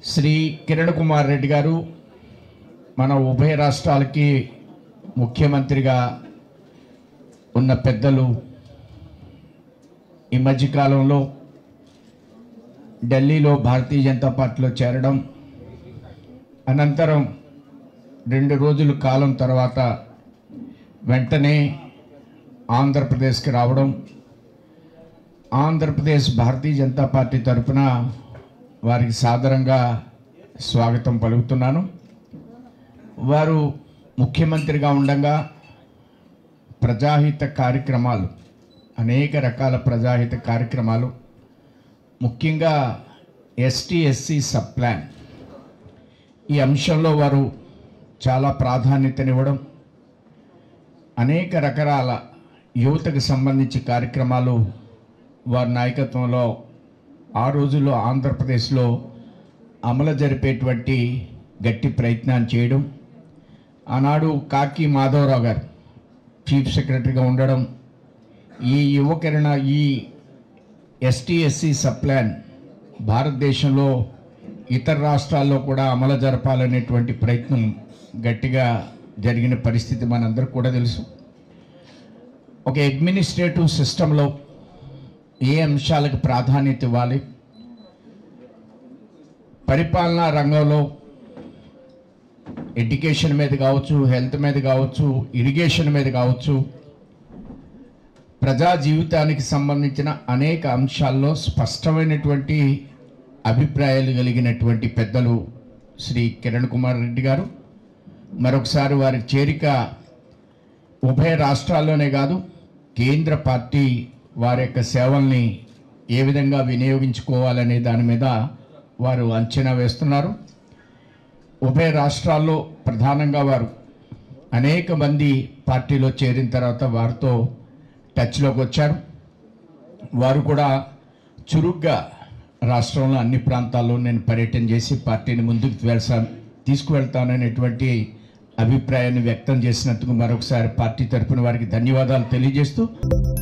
శ్రీ కిరణ్ కుమార్ రెడ్డి గారు మన ఉభయ రాష్ట్రాలకి ముఖ్యమంత్రిగా ఉన్న పెద్దలు ఈ మధ్యకాలంలో ఢిల్లీలో భారతీయ జనతా పార్టీలో చేరడం అనంతరం రెండు రోజుల కాలం తర్వాత వెంటనే ఆంధ్రప్రదేశ్కి రావడం ఆంధ్రప్రదేశ్ భారతీయ జనతా పార్టీ తరఫున వారికి సాదరంగా స్వాగతం పలుకుతున్నాను వారు ముఖ్యమంత్రిగా ఉండగా ప్రజాహిత కార్యక్రమాలు అనేక రకాల ప్రజాహిత కార్యక్రమాలు ముఖ్యంగా ఎస్టీ ఎస్సీ సబ్ ప్లాన్ ఈ అంశంలో వారు చాలా ప్రాధాన్యతనివ్వడం అనేక రకాల యువతకు సంబంధించి కార్యక్రమాలు వారి నాయకత్వంలో ఆ రోజుల్లో ఆంధ్రప్రదేశ్లో అమలు జరిపేటువంటి గట్టి ప్రయత్నాన్ని చేయడం ఆనాడు కాకి మాధవరావు గారు చీఫ్ సెక్రటరీగా ఉండడం ఈ యువకరణ ఈ ఎస్టీ ఎస్సీ సబ్ ప్లాన్ భారతదేశంలో ఇతర రాష్ట్రాల్లో కూడా అమలు జరపాలనేటువంటి ప్రయత్నం గట్టిగా జరిగిన పరిస్థితి మనందరికి కూడా తెలుసు ఒక అడ్మినిస్ట్రేటివ్ సిస్టంలో ఏ అంశాలకు ప్రాధాన్యత ఇవ్వాలి పరిపాలనా రంగంలో ఎడ్యుకేషన్ మీద కావచ్చు హెల్త్ మీద కావచ్చు ఇరిగేషన్ మీద కావచ్చు ప్రజా జీవితానికి సంబంధించిన అనేక అంశాల్లో స్పష్టమైనటువంటి అభిప్రాయాలు కలిగినటువంటి పెద్దలు శ్రీ కిరణ్ కుమార్ రెడ్డి గారు మరొకసారి వారి చేరిక ఉభయ రాష్ట్రాల్లోనే కాదు కేంద్ర పార్టీ వారి యొక్క సేవల్ని ఏ విధంగా వినియోగించుకోవాలనే దాని మీద వారు అంచనా వేస్తున్నారు ఉభయ రాష్ట్రాల్లో ప్రధానంగా వారు అనేక మంది పార్టీలో చేరిన తర్వాత వారితో టచ్లోకి వచ్చారు వారు కూడా చురుగ్గా రాష్ట్రంలో అన్ని ప్రాంతాల్లో నేను పర్యటన చేసి పార్టీని ముందుకు వెళ్తా తీసుకువెళ్తాననేటువంటి అభిప్రాయాన్ని వ్యక్తం చేసినందుకు మరొకసారి పార్టీ తరపున వారికి ధన్యవాదాలు తెలియజేస్తూ